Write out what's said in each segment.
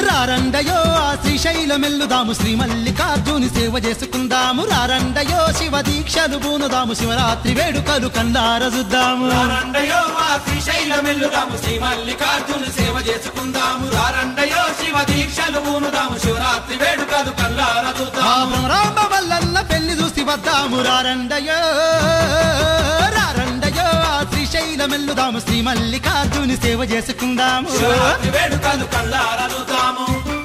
రారండయో ఆ శ్రీశైలం ఎల్లుదాము శ్రీ మల్లికార్జుని సేవ చేసుకుందాము రారండయో శివ దీక్షలు బూనుదాము శివరాత్రి వేడుకలు కండారజుద్దాము రారండయో ఆ శ్రీశైలం వెళ్ళుదాము శ్రీ మల్లికార్జున సేవ చేసుకుందాము రారండయో శివ దీక్షలు పూనుదాము శివరాత్రి వేడుకలు కల్లార ఆ చూద్దాము భ్రమరాంబ వల్లన్న పెళ్లి చూసి వద్దాము రారండయో రారండయో ఆ శ్రీశైలం ఎల్లుదాము శ్రీ మల్లికార్జుని సేవ చేసుకుందాము శివరాత్రి వేడుకలు కల్లార చూద్దాము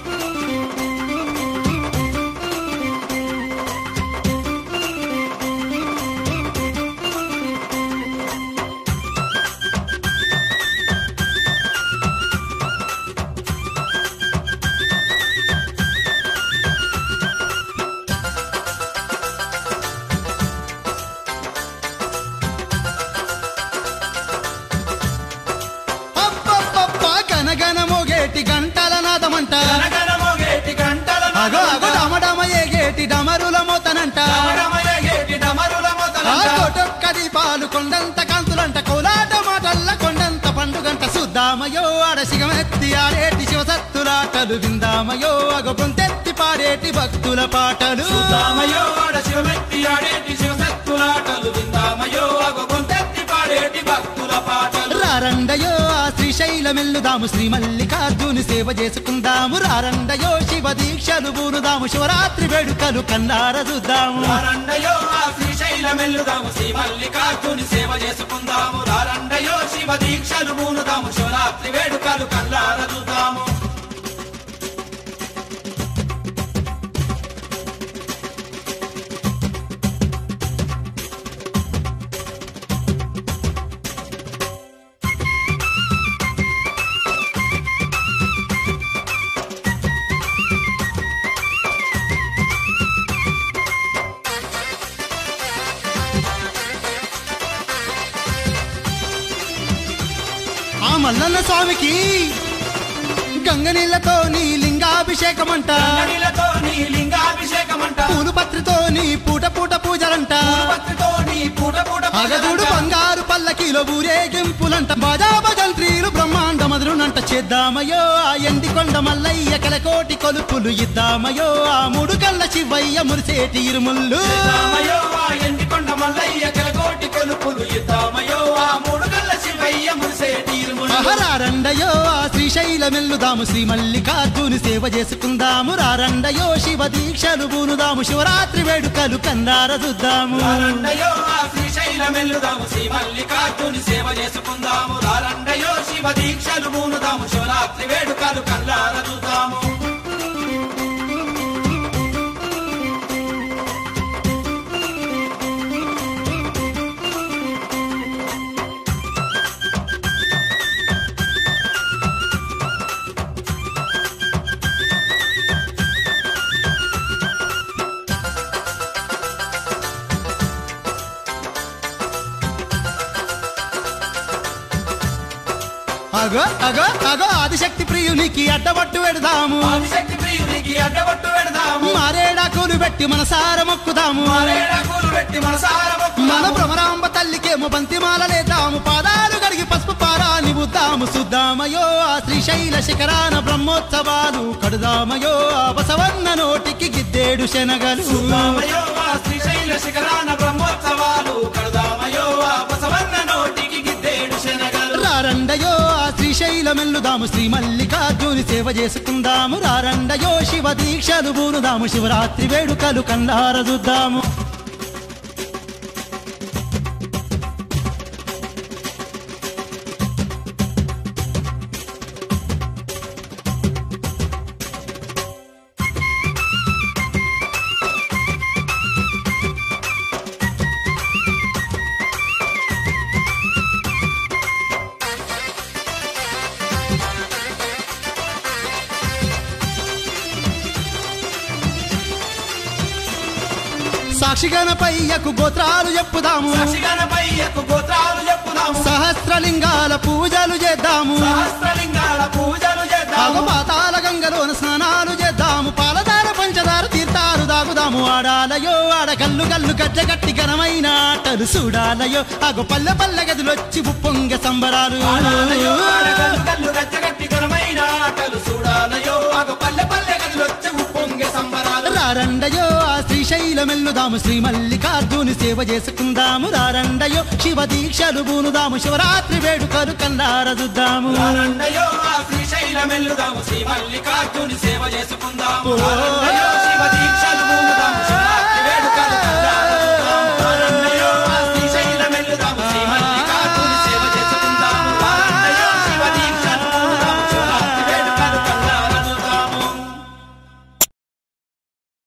అబ్బబ్బబ్బ గనగన మోగేటి గంటల నాదమంట గనగన మోగేటి గంటల అగో అగో డమడమ ఏగేటి డమరుల మోతనంట డమరమయగేటి డమరుల ఆ మొదలంట కోటొక్క దీపాలు కొండంత కాంతులంట కోలాట మాటల్ల కొండంత పండుగంట సుద్దామయో ఆడసిగమెత్తి ఆడేటి శివసత్తులాటలు విందామయో అగో పొంతెత్తి పాడేటి భక్తుల పాటలు చూద్దామయో ఆడ శివమెత్తి ఆడేటి శివసత్తులాటలు విందామయో అగో గొంతెత్తి పాడేటి భక్తుల పాటలు రారండయో ఆ శ్రీశైలం ఎల్లుదాము శ్రీ మల్లికార్జుని సేవ చేసుకుందాము రారండయో శివ దీక్షలు బూనుదాము శివరాత్రి వేడుకలు కన్నార చూద్దాము రారండయో ఆ శ్రీశైలం వెళ్ళుదాము శ్రీ మల్లికార్జుని సేవ చేసుకుందాము రారండయో శివ దీక్షలు పూనుదాము శివరాత్రి వేడుకలు కల్లార చూద్దాము ఆ మల్లన్న స్వామికి గంగ నీళ్లతో నీ లింగాభిషేకమంట నీలతో నీ లింగాభిషేకమంట పూలు పత్రితో నీ పూట పూట పూజలంట భక్తితో నీ పూట పూట అగదుడు బంగారు పల్లకిలో ఊరేగింపులంట బాజా భజంత్రీలు బ్రహ్మాండ మధురునంట చేద్దామయో ఆ ఎండి కొండ మల్లయ్య కలకోటి కొలుపులు ఇద్దామయో ఆ మూడు కళ్ళ శివయ్య మురిసేటి ఇరుముళ్ళు రామయో ఆ ఎండికొండ మల్లయ్య కలకోటి కొలుపులు ఇద్దామయో ఆ మూడు గల్ల శివయ్య మురిసేటి ఇరుములు రారండయో ఆ శ్రీశైలమెల్లుదాము శ్రీ మల్లికార్జుని సేవ చేసుకుందాము రారండయో శివ దీక్షలు బూనుదాము శివరాత్రి వేడుకలు కందార చూద్దాము రారండయో ఆ శ్రీశైలం వెళ్ళుదాము శ్రీ మల్లికార్జుని సేవ చేసుకుందాము రారండయో శివ దీక్షలు పూనుదాము శివరాత్రి వేడుకలు కల్లార చూద్దాము అగో అగో అగో ఆదిశక్తి ప్రియునికి అడ్డబట్టు పెడదాము ఆదిశక్తి ప్రియునికి అడ్డబట్టు పెడదాము మారేడాకులు పెట్టి మనసార మొక్కుదాము మారేడాకులు పెట్టి మనసార మొక్కుదాము. మన భ్రమరాంబ తల్లికేమో బంతిమాల లేదాము పాదాలు గడిగి పసుపు పారాని బుద్దాము సుద్దామయో ఆ శ్రీశైల శిఖరాన బ్రహ్మోత్సవాలు కడుదామయో ఆ బసవన్న నోటికి గిద్దేడు శనగలు రామయో ఆ శ్రీశైల శిఖరాన బ్రహ్మోత్సవాలు కడదామయో ఆ బసవన్న నోటికి గిద్దేడు శనగలు రారండయో ఆ శ్రీశైలమెల్లుదాము శ్రీ మల్లికార్జుని సేవ చేసుకుందాము రారండయో శివ దీక్షలు బూనుదాము శివరాత్రి వేడుకలు కండార చూద్దాము సాక్షిగణపయ్యకు గోత్రాలు చెప్పుదాము సాక్షిగణపయ్యకు గోత్రాలు చెప్పుదాము సహస్రలింగాల పూజలు చేద్దాము సహస్రలింగాల పూజలు చేద్దాము పాతాల గంగలోన స్నానాలు చేద్దాము పాలదార పంచదార తీర్థాలు దాగుదాము ఆడాలయో ఆడ కల్లు కల్లు గజ్జగట్టి ఘనమైన ఆటలు చూడాలయో అగో పల్లె పల్లె గదిలొచ్చి ఉప్పొంగ సంబరాలు ఆడాలయో ఆడగల్లు గల్లు గచ్చగట్టి ఘనమైన ఆటలు చూడాలయో అగ శ్రీశైలమెల్లుదాము శ్రీ మల్లికార్జుని సేవ చేసుకుందాము రారండయో శివ దీక్షలు బూనుదాము శివరాత్రి వేడుకలు కల్లార చూద్దాము రారండయో ఆ శ్రీశైలమెల్లుదాము శ్రీ మల్లికార్జుని సేవ చేసుకుందాము